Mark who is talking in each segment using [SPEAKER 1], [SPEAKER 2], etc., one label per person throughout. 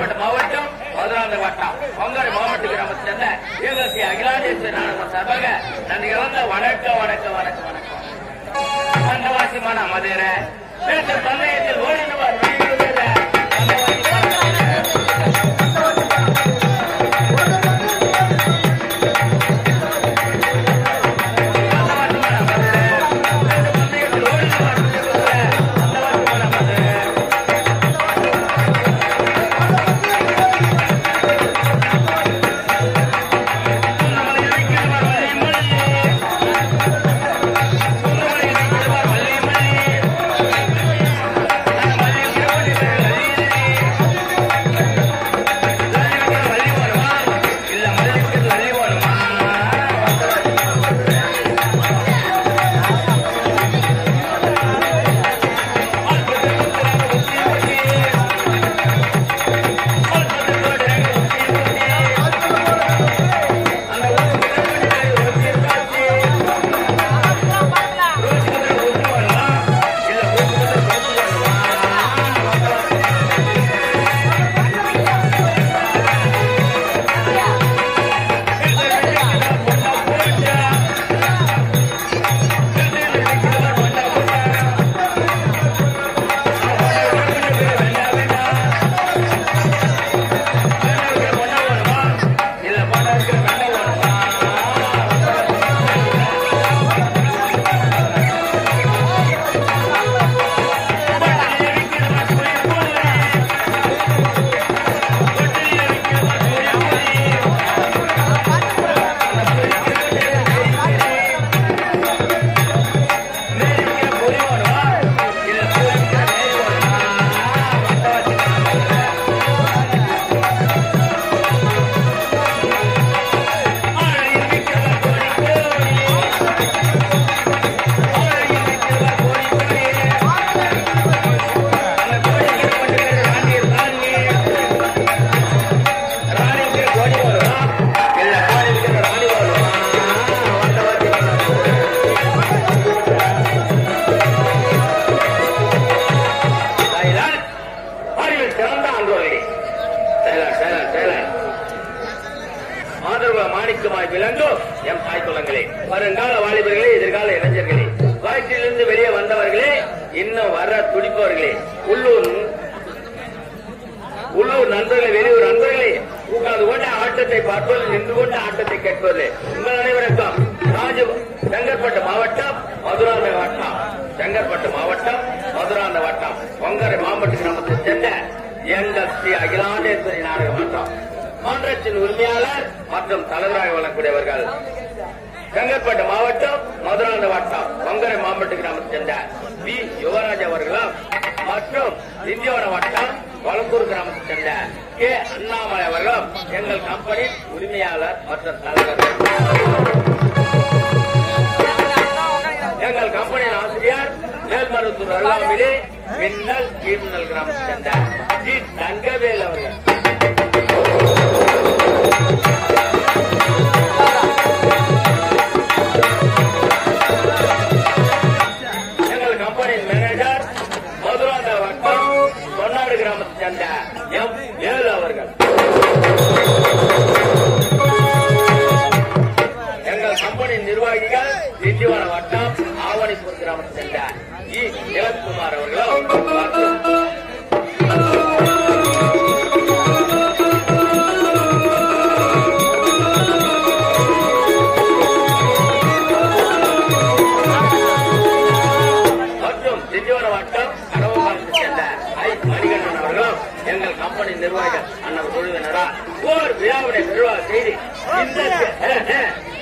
[SPEAKER 1] செங்கல்பட்டு மாவட்டம் மதுராந்த வட்டம் பொங்கல் மாவட்ட கிராமத்தை சேர்ந்த ஏகசி அகிலாண்டேஸ்வரி நாடகம் சார்பாக நன்றி கலந்த வணக்கம் வணக்கம் வணக்கம் வணக்கம் வந்தவாசிமான மதுரை நேற்று சந்தேகத்தில் ஓடினவர் வெளியிடுகிற வந்தவாசிமான மதுரை நேற்று சந்தேகத்தில் ஓடினவர் வெளியிடுகிற வந்தவாசிமான மதுரை சிறந்த ஆண்டோர்களே செயலர் செயலர் செயலர் மாதர்குல மாணிக்கமாய் விளங்கும் எம் தாய் குலங்களே வருங்கால வாலிபர்களே எதிர்கால இளைஞர்களே வயிற்றிலிருந்து வெளியே வந்தவர்களே இன்னும் வர துடிப்பவர்களே உள்ளூர் உள்ளூர் நண்பர்களே வெளியூர் நண்பர்களே உட்கார்ந்து கொண்ட ஆட்டத்தை பார்ப்பது நின்று கொண்ட ஆட்டத்தை கேட்பது உங்கள் அனைவருக்கும் ராஜ செங்கற்பட்டு மாவட்டம் மதுராந்த வட்டம் செங்கற்பட்டு மாவட்டம் மதுராந்த வட்டம் பொங்கரை மாவட்ட கிராமத்தை சேர்ந்த எங்கள் ஸ்ரீ அகிலாண்டேஸ்வரி நாடக மன்றம் மன்றத்தின் உரிமையாளர் மற்றும் தலைவராக வழங்கக்கூடியவர்கள் செங்கற்பட்டு மாவட்டம் மதுராந்த வட்டம் பொங்கரை மாவட்ட கிராமத்தை சேர்ந்த வி யுவராஜ் அவர்களும் மற்றும் திண்டிவனம் வட்டம் வளம்பூர் கிராமத்தை சேர்ந்த கே அண்ணாமலை அவர்களும் எங்கள் கம்பெனி உரிமையாளர் மற்றும் தலைவர்கள் எங்கள் கம்பெனியின் ஆசிரியர் மேல்மருத்தூர் அருளாமிலே மின்னல் கீழ்நல் கிராமத்தை சேர்ந்த ஜி தங்கவேல் அவர்கள் எங்கள் கம்பெனியின் மேனேஜர் மதுராந்த வட்டம் தொன்னாடு கிராமத்தை சேர்ந்த எம் ஏழு அவர்கள் எங்கள் கம்பெனியின் நிர்வாகிகள் திண்டிவன வட்டம் ஆவணிப்பூர் கிராமத்தை சேர்ந்த இ நிலக்குமார் அவர்களும் மற்றும் மற்றும் திண்டிவன வட்டம் கடவுள் சேர்ந்த ஐ மணிகண்டன் அவர்களும் எங்கள் கம்பெனி நிர்வாகிகள் அண்ணன் குழுவினரா ஓர் விழாவுடைய நிர்வாக செய்தி இந்த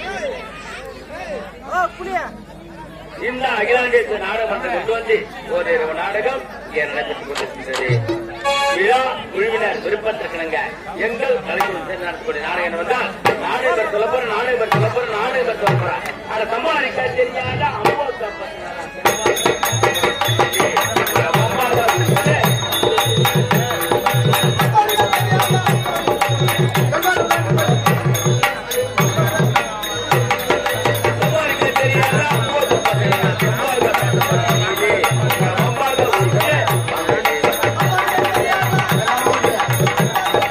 [SPEAKER 1] இந்த அகிலாண்டேஸ்வர நாடகமன்றம் கொண்டு வந்து ஓரிரவு நாடகம் இங்கே நடைபெற்றுக் கொண்டிருக்கின்றது விழா குழுவினர் விருப்பத்திற்கிணங்க எங்கள் கலைக்குழு சேர்ந்து நடத்தக்கூடிய நாடகம் என்னவென்றால் நாடகம் சொல்லப்போற நாடகம் சொல்லப்போற நாடகம் சொல்லப்போற அதை சம்பாதிக்க தெரியாத அம்மா தெரியாத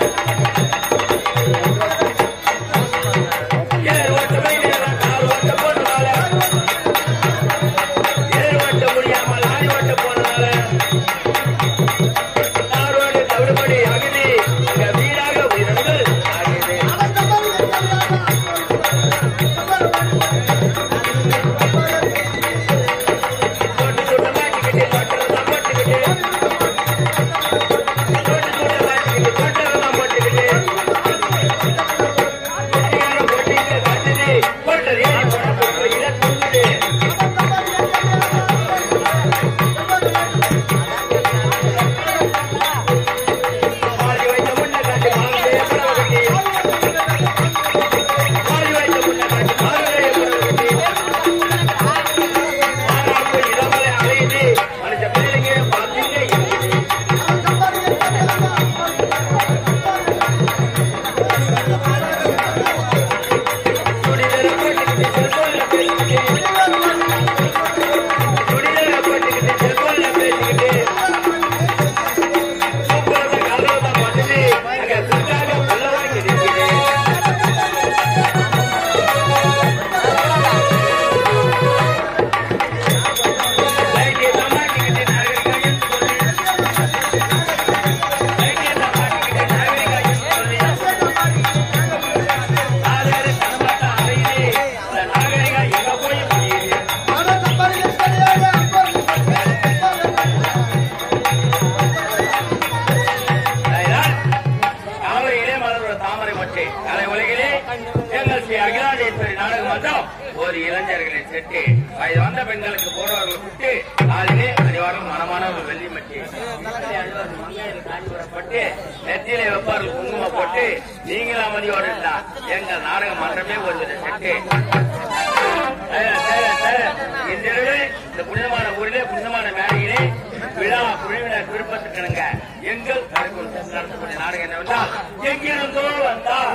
[SPEAKER 1] மன்றம் ஒரு இளைஞர்களை செட்டு வயது வந்த பெண்களுக்கு போடுவார்கள் விட்டு காலிலே அணிவார்கள் மனமான ஒரு வெள்ளி மட்டி தலையிலே அணிவார்கள் மங்கையில் காஞ்சிபுரப்பட்டு நெத்தியிலே வைப்பார்கள் குங்குமம் போட்டு நீங்களும் அமைதியோடு இருந்தால் எங்கள் நாடக மன்றமே ஒரு வித செட்டு தர, தர, தர. இன்றிரவு இந்த புனிதமான ஊரிலே புனிதமான மேடையிலே விழா குழுவினர் விருப்பத்துக்கிணங்க எங்கள் கருக்குள் நடத்தக்கூடிய நாடகம் என்னவென்றால் எங்கிருந்தோ வந்தால்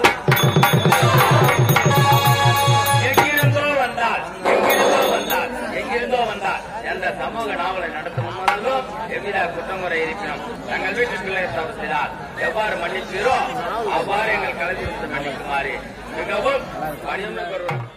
[SPEAKER 1] எங்கிருந்தோ வந்தால் எங்கிருந்தோ வந்தால் எங்கிருந்தோ வந்தால் என்ற சமூக நாவலை நடத்த முன்வந்ததும் எவ்வித குற்றமுறை இருப்பினும் தங்கள் வீட்டு பிள்ளை தவறு செய்தால் எவ்வாறு மன்னிப்பீரோ அவ்வாறு எங்கள் கலந்து மன்னிக்குமாறு மிகவும் பணியுடன்